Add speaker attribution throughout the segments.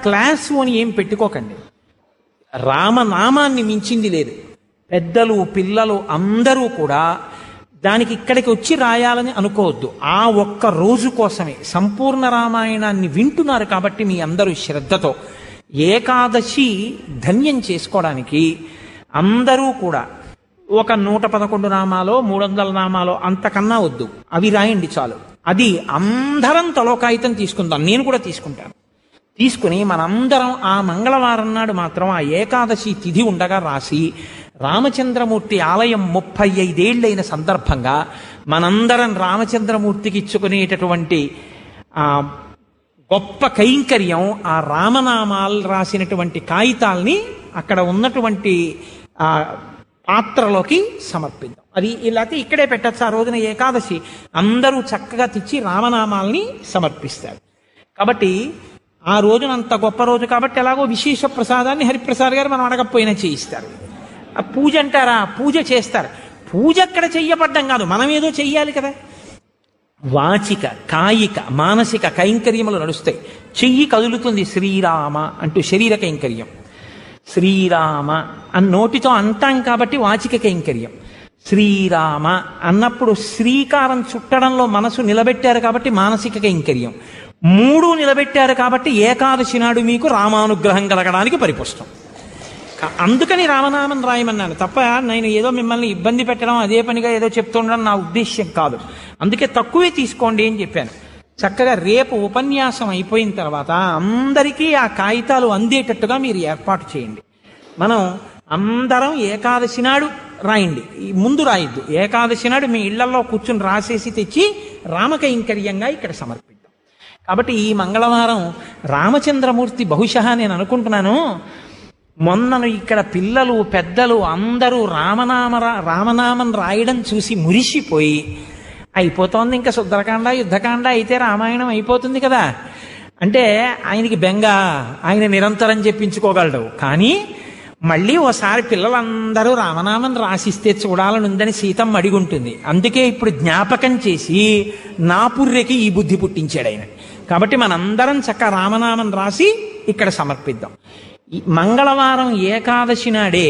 Speaker 1: class అని ఏం పెట్టుకోకండి రామనామాన్ని మించింది లేదు పెద్దలు పిల్లలు అందరూ కూడా దానికి ఇక్కడికి వచ్చి రాయాలని అనుకోవద్దు ఆ ఒక్క రోజు కోసమే సంపూర్ణ రామాయణాన్ని వింటున్నారు కాబట్టి మీ అందరూ శ్రద్ధతో ఏకాదశి ధన్యం చేసుకోవడానికి అందరూ కూడా ఒక నూట పదకొండు నామాలో మూడు వందల నామాలో అంతకన్నా వద్దు అవి రాయండి చాలు అది అందరం తలోకాయితం తీసుకుందాం నేను కూడా తీసుకుంటాను తీసుకుని మనందరం ఆ మంగళవారం నాడు మాత్రం ఆ ఏకాదశి తిథి ఉండగా రాసి రామచంద్రమూర్తి ఆలయం ముప్పై ఐదేళ్లైన సందర్భంగా మనందరం రామచంద్రమూర్తికి ఇచ్చుకునేటటువంటి ఆ గొప్ప కైంకర్యం ఆ రామనామాలు రాసినటువంటి కాగితాల్ని అక్కడ ఉన్నటువంటి ఆ పాత్రలోకి సమర్పిద్దాం అది ఇలాతే ఇక్కడే పెట్టచ్చు ఆ రోజున ఏకాదశి అందరూ చక్కగా తెచ్చి రామనామాల్ని సమర్పిస్తారు కాబట్టి ఆ రోజున అంత గొప్ప రోజు కాబట్టి ఎలాగో విశేష ప్రసాదాన్ని హరిప్రసాద్ గారు మనం అడగకపోయినా చేయిస్తారు ఆ పూజ అంటారా పూజ చేస్తారు పూజ అక్కడ చెయ్యబడ్డం కాదు మనం ఏదో చెయ్యాలి కదా వాచిక కాయిక మానసిక కైంకర్యములు నడుస్తాయి చెయ్యి కదులుతుంది శ్రీరామ అంటూ శరీర కైంకర్యం శ్రీరామ అని నోటితో అంటాం కాబట్టి వాచిక కైంకర్యం శ్రీరామ అన్నప్పుడు శ్రీకారం చుట్టడంలో మనసు నిలబెట్టారు కాబట్టి మానసిక కైంకర్యం మూడు నిలబెట్టారు కాబట్టి ఏకాదశి నాడు మీకు రామానుగ్రహం కలగడానికి పరిపుష్టం కా- అందుకని రామనామం రాయమన్నాను తప్ప నేను ఏదో మిమ్మల్ని ఇబ్బంది పెట్టడం అదే పనిగా ఏదో చెప్తుండడం నా ఉద్దేశ్యం కాదు అందుకే తక్కువే తీసుకోండి అని చెప్పాను చక్కగా రేపు ఉపన్యాసం అయిపోయిన తర్వాత అందరికీ ఆ కాగితాలు అందేటట్టుగా మీరు ఏర్పాటు చేయండి మనం అందరం ఏకాదశి నాడు రాయండి ఈ ముందు రాయొద్దు ఏకాదశి నాడు మీ ఇళ్లలో కూర్చుని రాసేసి తెచ్చి రామకైంకర్యంగా ఇక్కడ సమర్పిద్దాం కాబట్టి ఈ మంగళవారం రామచంద్రమూర్తి బహుశా నేను అనుకుంటున్నాను మొన్నను ఇక్కడ పిల్లలు పెద్దలు అందరూ రామనామ రామనామం రాయడం చూసి మురిసిపోయి అయిపోతోంది ఇంకా సుందరకాండ యుద్ధకాండ అయితే రామాయణం అయిపోతుంది కదా అంటే ఆయనకి బెంగ ఆయన నిరంతరం చెప్పించుకోగలడు కానీ మళ్ళీ ఓసారి పిల్లలందరూ రామనామం రాసిస్తే చూడాలని ఉందని సీతమ్మ అడిగుంటుంది అందుకే ఇప్పుడు జ్ఞాపకం చేసి నా పుర్రెకి ఈ బుద్ధి పుట్టించాడు ఆయన కాబట్టి మనందరం చక్క రామనామం రాసి ఇక్కడ సమర్పిద్దాం ఈ మంగళవారం ఏకాదశి నాడే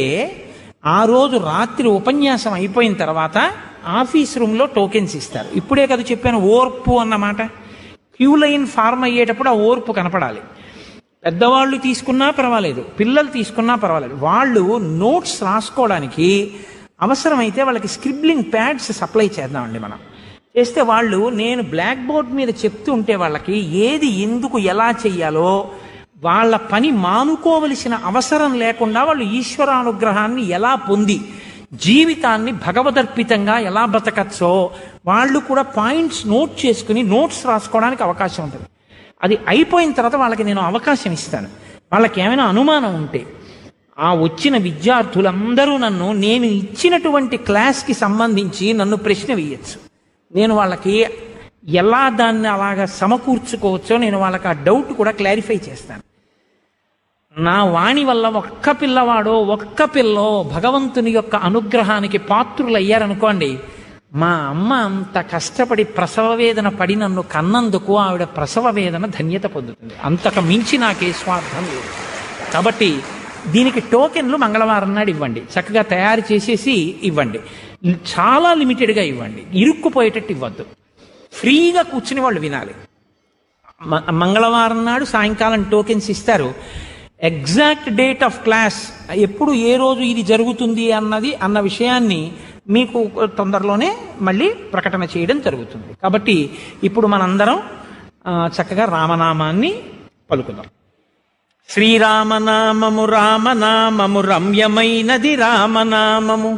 Speaker 1: ఆ రోజు రాత్రి ఉపన్యాసం అయిపోయిన తర్వాత ఆఫీస్ రూమ్లో టోకెన్స్ ఇస్తారు ఇప్పుడే కదా చెప్పాను ఓర్పు అన్నమాట క్యూ లైన్ ఫార్మ్ అయ్యేటప్పుడు ఆ ఓర్పు కనపడాలి పెద్దవాళ్ళు తీసుకున్నా పర్వాలేదు పిల్లలు తీసుకున్నా పర్వాలేదు వాళ్ళు నోట్స్ రాసుకోవడానికి అవసరమైతే వాళ్ళకి స్క్రిబ్లింగ్ ప్యాడ్స్ సప్లై చేద్దామండి మనం చేస్తే వాళ్ళు నేను బ్లాక్ బోర్డ్ మీద చెప్తూ ఉంటే వాళ్ళకి ఏది ఎందుకు ఎలా చెయ్యాలో వాళ్ళ పని మానుకోవలసిన అవసరం లేకుండా వాళ్ళు ఈశ్వరానుగ్రహాన్ని ఎలా పొంది జీవితాన్ని భగవదర్పితంగా ఎలా బ్రతకచ్చో వాళ్ళు కూడా పాయింట్స్ నోట్ చేసుకుని నోట్స్ రాసుకోవడానికి అవకాశం ఉంటుంది అది అయిపోయిన తర్వాత వాళ్ళకి నేను అవకాశం ఇస్తాను వాళ్ళకి ఏమైనా అనుమానం ఉంటే ఆ వచ్చిన విద్యార్థులందరూ నన్ను నేను ఇచ్చినటువంటి క్లాస్కి సంబంధించి నన్ను ప్రశ్న వేయచ్చు నేను వాళ్ళకి ఎలా దాన్ని అలాగా సమకూర్చుకోవచ్చో నేను వాళ్ళకి ఆ డౌట్ కూడా క్లారిఫై చేస్తాను నా వాణి వల్ల ఒక్క పిల్లవాడో ఒక్క పిల్లో భగవంతుని యొక్క అనుగ్రహానికి పాత్రులు అయ్యారనుకోండి మా అమ్మ అంత కష్టపడి ప్రసవ వేదన పడి నన్ను కన్నందుకు ఆవిడ ప్రసవ వేదన ధన్యత పొందుతుంది అంతకు మించి నాకే స్వార్థం లేదు కాబట్టి దీనికి టోకెన్లు మంగళవారం నాడు ఇవ్వండి చక్కగా తయారు చేసేసి ఇవ్వండి చాలా లిమిటెడ్గా ఇవ్వండి ఇరుక్కుపోయేటట్టు ఇవ్వద్దు ఫ్రీగా కూర్చుని వాళ్ళు వినాలి మ- మంగళవారం నాడు సాయంకాలం టోకెన్స్ ఇస్తారు ఎగ్జాక్ట్ డేట్ ఆఫ్ క్లాస్ ఎప్పుడు ఏ రోజు ఇది జరుగుతుంది అన్నది అన్న విషయాన్ని మీకు తొందరలోనే మళ్ళీ ప్రకటన చేయడం జరుగుతుంది కాబట్టి ఇప్పుడు మనందరం ఆ, చక్కగా రామనామాన్ని పలుకుదాం శ్రీరామనామము రామనామము రమ్యమైనది రామనామము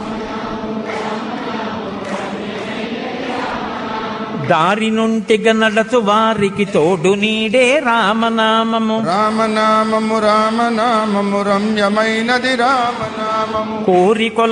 Speaker 1: దారి నుంటిగ నడచు వారికి తోడు నీడే రామనామము
Speaker 2: రామనామము రామనామము రమ్యమైనది రామనామము
Speaker 1: కోరికొల